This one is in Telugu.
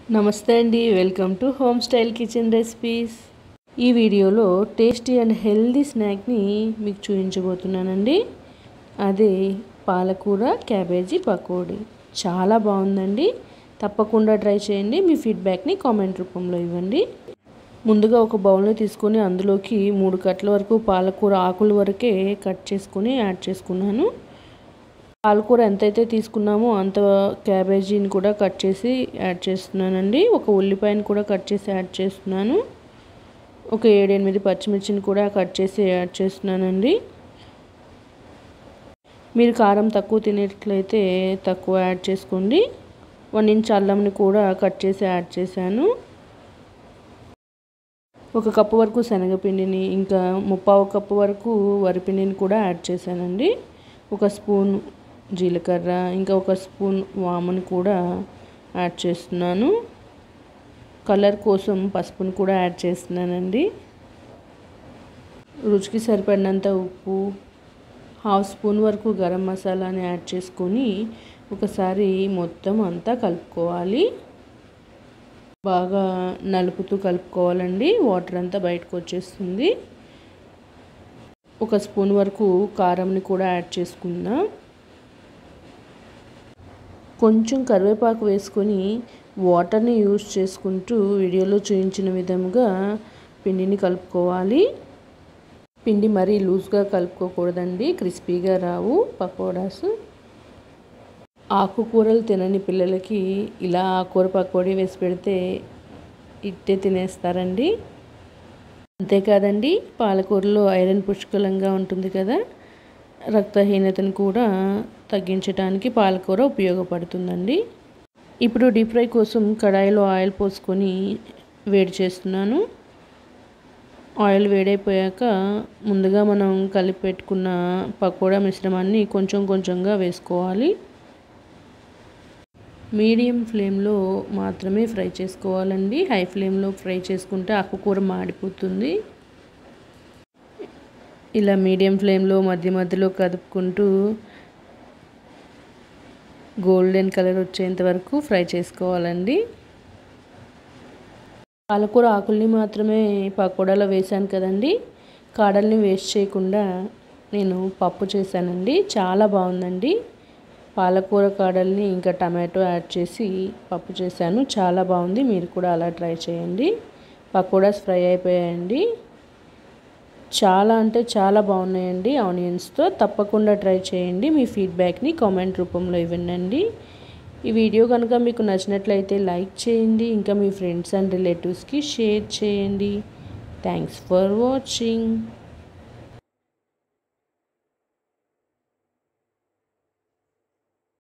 నమస్తే అండి welcome to home style kitchen recipes ఈ వీడియోలో టేస్టీ అండ్ హెల్దీ స్నాక్ని మీకు చూపించబోతున్నానండి అదే పాలకూర క్యాబేజీ పకోడీ చాలా బాగుందండి తప్పకుండా ట్రై చేయండి మీ ఫీడ్బ్యాక్ని కామెంట్ రూపంలో ఇవ్వండి ముందుగా ఒక బౌల్ని తీసుకొని అందులోకి మూడు కట్ల వరకు పాలకూర ఆకుల వరకే కట్ చేసుకొని యాడ్ చేసుకున్నాను పాలకూర ఎంతైతే తీసుకున్నామో అంత క్యాబేజీని కూడా కట్ చేసి యాడ్ చేస్తున్నానండి ఒక ఉల్లిపాయని కూడా కట్ చేసి యాడ్ చేస్తున్నాను ఒక ఏడెనిమిది పచ్చిమిర్చిని కూడా కట్ చేసి యాడ్ చేస్తున్నానండి మీరు కారం తక్కువ తినేట్లయితే తక్కువ యాడ్ చేసుకోండి వన్ ఇంచ్ అల్లంని కూడా కట్ చేసి యాడ్ చేశాను ఒక కప్పు వరకు శనగపిండిని ఇంకా ముప్పావు కప్పు వరకు వరిపిండిని కూడా యాడ్ చేశానండి ఒక స్పూన్ జీలకర్ర ఇంకా ఒక స్పూన్ వాముని కూడా యాడ్ చేస్తున్నాను కలర్ కోసం పసుపుని కూడా యాడ్ చేస్తున్నానండి రుచికి సరిపడినంత ఉప్పు హాఫ్ స్పూన్ వరకు గరం మసాలాని యాడ్ చేసుకొని ఒకసారి మొత్తం అంతా కలుపుకోవాలి బాగా నలుపుతూ కలుపుకోవాలండి వాటర్ అంతా బయటకు వచ్చేస్తుంది ఒక స్పూన్ వరకు కారంని కూడా యాడ్ చేసుకుందాం కొంచెం కరివేపాకు వేసుకొని వాటర్ని యూజ్ చేసుకుంటూ వీడియోలో చూపించిన విధముగా పిండిని కలుపుకోవాలి పిండి మరీ లూజ్గా కలుపుకోకూడదండి క్రిస్పీగా రావు పకోడాస్ ఆకుకూరలు తినని పిల్లలకి ఇలా ఆకుకూర పకోడీ వేసి పెడితే ఇట్టే తినేస్తారండి అంతేకాదండి పాలకూరలో ఐరన్ పుష్కలంగా ఉంటుంది కదా రక్తహీనతను కూడా తగ్గించడానికి పాలకూర ఉపయోగపడుతుందండి ఇప్పుడు డీప్ ఫ్రై కోసం కడాయిలో ఆయిల్ పోసుకొని వేడి చేస్తున్నాను ఆయిల్ వేడైపోయాక ముందుగా మనం కలిపి పెట్టుకున్న పకోడా మిశ్రమాన్ని కొంచెం కొంచెంగా వేసుకోవాలి మీడియం ఫ్లేమ్లో మాత్రమే ఫ్రై చేసుకోవాలండి హై ఫ్లేమ్లో ఫ్రై చేసుకుంటే ఆకుకూర మాడిపోతుంది ఇలా మీడియం ఫ్లేమ్లో మధ్య మధ్యలో కదుపుకుంటూ గోల్డెన్ కలర్ వచ్చేంత వరకు ఫ్రై చేసుకోవాలండి పాలకూర ఆకుల్ని మాత్రమే పకోడాలో వేశాను కదండి కాడల్ని వేస్ట్ చేయకుండా నేను పప్పు చేశానండి చాలా బాగుందండి పాలకూర కాడల్ని ఇంకా టమాటో యాడ్ చేసి పప్పు చేశాను చాలా బాగుంది మీరు కూడా అలా ట్రై చేయండి పకోడాస్ ఫ్రై అయిపోయాయండి చాలా అంటే చాలా బాగున్నాయండి ఆనియన్స్తో తప్పకుండా ట్రై చేయండి మీ ఫీడ్బ్యాక్ని కామెంట్ రూపంలో ఇవ్వండి ఈ వీడియో కనుక మీకు నచ్చినట్లయితే లైక్ చేయండి ఇంకా మీ ఫ్రెండ్స్ అండ్ రిలేటివ్స్కి షేర్ చేయండి థ్యాంక్స్ ఫర్ వాచింగ్